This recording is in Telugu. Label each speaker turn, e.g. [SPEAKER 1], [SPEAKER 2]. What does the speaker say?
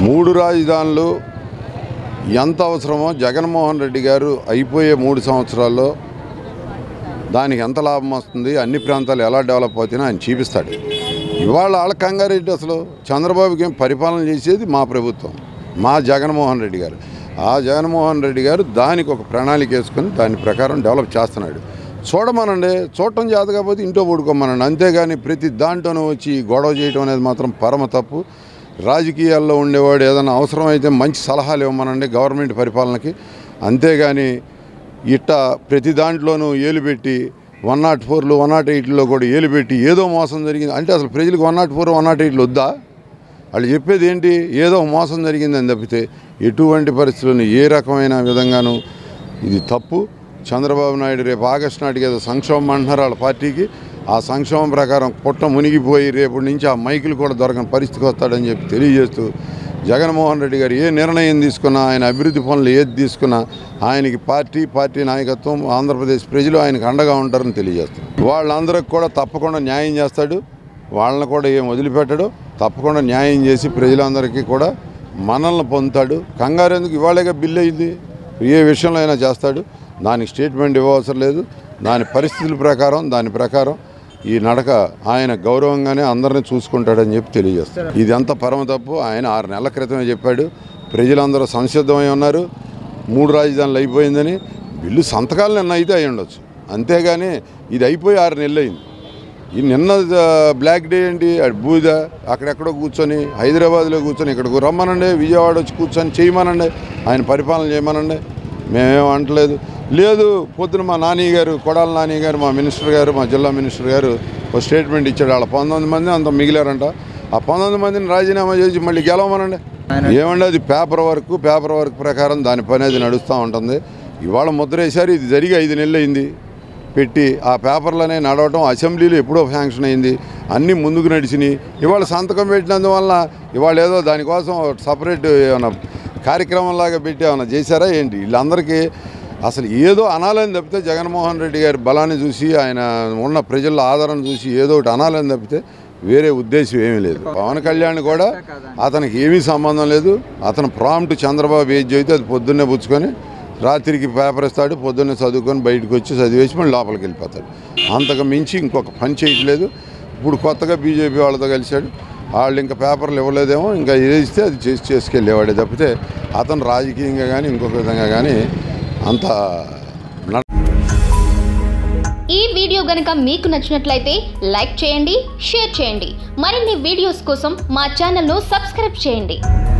[SPEAKER 1] మూడు రాజధానులు ఎంత అవసరమో జగన్మోహన్ రెడ్డి గారు అయిపోయే మూడు సంవత్సరాల్లో దానికి ఎంత లాభం వస్తుంది అన్ని ప్రాంతాలు ఎలా డెవలప్ అవుతాయో ఆయన చూపిస్తాడు ఇవాళ వాళ్ళ కంగారెడ్డి అసలు చంద్రబాబుకి ఏం పరిపాలన చేసేది మా ప్రభుత్వం మా జగన్మోహన్ రెడ్డి గారు ఆ జగన్మోహన్ రెడ్డి గారు దానికి ఒక ప్రణాళిక వేసుకొని దాని ప్రకారం డెవలప్ చేస్తున్నాడు చూడమనండి చూడటం చేత కాకపోతే ఇంట్లో పడుకోమనండి అంతేగాని ప్రతి దాంట్లోనూ వచ్చి గొడవ చేయడం అనేది మాత్రం పరమ తప్పు రాజకీయాల్లో ఉండేవాడు ఏదైనా అవసరమైతే మంచి సలహాలు ఇవ్వమనండి గవర్నమెంట్ పరిపాలనకి అంతేగాని ఇట్ట ప్రతి దాంట్లోనూ ఏలు పెట్టి వన్ నాట్ ఫోర్లు వన్ నాట్ ఎయిట్లో కూడా ఏలు పెట్టి ఏదో మోసం జరిగింది అంటే అసలు ప్రజలకు one nought four one nought ఎయిట్లు వద్దా వాళ్ళు చెప్పేది ఏంటి ఏదో మోసం జరిగిందని తప్పితే ఎటువంటి పరిస్థితులను ఏ రకమైన విధంగానూ ఇది తప్పు చంద్రబాబు నాయుడు రేపు ఆగస్టు నాటికి ఏదో సంక్షోభం అంటున్నారు వాళ్ళ పార్టీకి ఆ సంక్షోభం ప్రకారం పుట్ట మునిగిపోయి రేపటి నుంచి ఆ మైకులు కూడా దొరకని పరిస్థితికి వస్తాడని చెప్పి తెలియజేస్తూ జగన్మోహన్ రెడ్డి గారు ఏ నిర్ణయం తీసుకున్నా ఆయన అభివృద్ధి పనులు ఏది తీసుకున్నా ఆయనకి పార్టీ పార్టీ నాయకత్వం ఆంధ్రప్రదేశ్ ప్రజలు ఆయనకు అండగా ఉంటారని తెలియజేస్తారు వాళ్ళందరికి కూడా తప్పకుండా న్యాయం చేస్తాడు వాళ్ళని కూడా ఏం వదిలిపెట్టడు తప్పకుండా న్యాయం చేసి ప్రజలందరికీ కూడా మనల్ని పొందుతాడు కంగారు ఎందుకు ఇవాళగా బిల్లు అయింది ఏ విషయంలో అయినా చేస్తాడు దానికి స్టేట్మెంట్ ఇవ్వవసరం లేదు దాని పరిస్థితుల ప్రకారం దాని ప్రకారం ఈ నడక ఆయన గౌరవంగానే అందరిని చూసుకుంటాడని చెప్పి తెలియజేస్తారు ఇది అంత పరమ తప్పు ఆయన ఆరు నెలల క్రితమే చెప్పాడు ప్రజలందరూ సంసిద్ధమై ఉన్నారు మూడు రాజధానులు అయిపోయిందని బిల్లు సంతకాలు నిన్న అయితే అయి ఉండొచ్చు అంతేగాని ఇది అయిపోయి ఆరు నెలలు అయింది ఈ నిన్న ఆ, బ్లాక్ డే ఏంటి అటు బూద అక్కడెక్కడో కూర్చొని హైదరాబాద్లో కూర్చొని ఇక్కడికి రమ్మనండి విజయవాడ వచ్చి కూర్చొని చేయమనండి ఆయన పరిపాలన చేయమనండి మేమేం అంటలేదు లేదు పొద్దున మా నాని గారు కొడాల నాని గారు మా మినిస్టర్ గారు మా జిల్లా మినిస్టర్ గారు ఒక స్టేట్మెంట్ ఇచ్చాడు వాళ్ళ పంతొమ్మిది మంది అంత మిగిలారంట ఆ పంతొమ్మిది మందిని రాజీనామా చేసి మళ్ళీ గెలవమనండి ఏమండి అది పేపర్ వర్క్ పేపర్ వర్క్ ప్రకారం దాని పని అది నడుస్తూ ఉంటుంది ఇవాళ ముద్ర వేశారు ఇది జరిగి ఐదు నెలలు అయింది పెట్టి ఆ పేపర్లనే నడవటం అసెంబ్లీలో ఎప్పుడో శాంక్షన్ అయింది అన్నీ ముందుకు నడిచినాయి ఇవాళ సంతకం పెట్టినందువల్ల ఇవాళ ఏదో దానికోసం సపరేట్ ఏమైనా కార్యక్రమంలాగా పెట్టి ఏమైనా చేశారా ఏంటి వీళ్ళందరికీ అసలు ఏదో అనాలని తప్పితే జగన్మోహన్ రెడ్డి గారి బలాన్ని చూసి ఆయన ఉన్న ప్రజల ఆదరణ చూసి ఏదో ఒకటి అనాలని తప్పితే వేరే ఉద్దేశం ఏమీ లేదు పవన్ కళ్యాణ్ కూడా అతనికి ఏమీ సంబంధం లేదు అతను ప్రాంప్ట్ చంద్రబాబు ఏజ్ అయితే అది పొద్దున్నే పుచ్చుకొని రాత్రికి పేపర్ ఇస్తాడు పొద్దున్నే చదువుకొని బయటకు వచ్చి చదివేసి మళ్ళీ లోపలికి వెళ్ళిపోతాడు అంతకు మించి ఇంకొక పని చేయట్లేదు ఇప్పుడు కొత్తగా బీజేపీ వాళ్ళతో కలిశాడు వాళ్ళు ఇంకా పేపర్లు ఇవ్వలేదేమో ఇంకా ఏది ఇస్తే అది చేసి చేసుకెళ్ళేవాడే తప్పితే అతను రాజకీయంగా కానీ ఇంకొక విధంగా కానీ అంత నడ
[SPEAKER 2] ఈ వీడియో గనుక మీకు నచ్చినట్లయితే లైక్ చేయండి షేర్ చేయండి మరిన్ని వీడియోస్ కోసం మా ఛానల్ను సబ్స్క్రైబ్ చేయండి